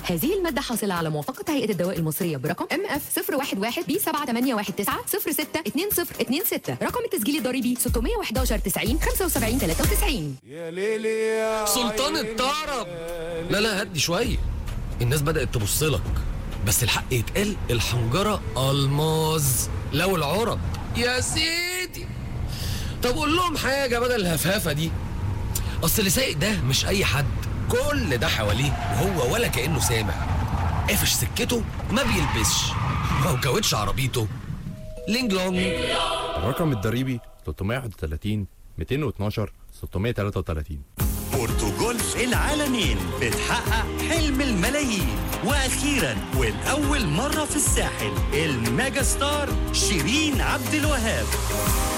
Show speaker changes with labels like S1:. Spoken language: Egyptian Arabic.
S1: هذه المادة حاصلة على موافقة هيئة الدواء المصرية برقم ام اف 011 بي 7819 062026 رقم التسجيل الضريبي 611 90 75 93
S2: يا ليلي يا
S3: سلطان
S2: عيني
S3: الطرب لا لا هدي شويه الناس بدات تبص لك بس الحق يتقال الحنجره الماز لو العرب يا سيدي طب قول لهم حاجه بدل الهفهفه دي اصل اللي سايق ده مش اي حد كل ده حواليه وهو ولا كانه سامع قافش سكته ما بيلبسش ما هو كاوتش عربيته لينج لونج
S4: الرقم الضريبي 331 212 633
S5: بورتوجولف العالمين بتحقق حلم الملايين واخيرا ولاول مره في الساحل الميجا ستار شيرين عبد الوهاب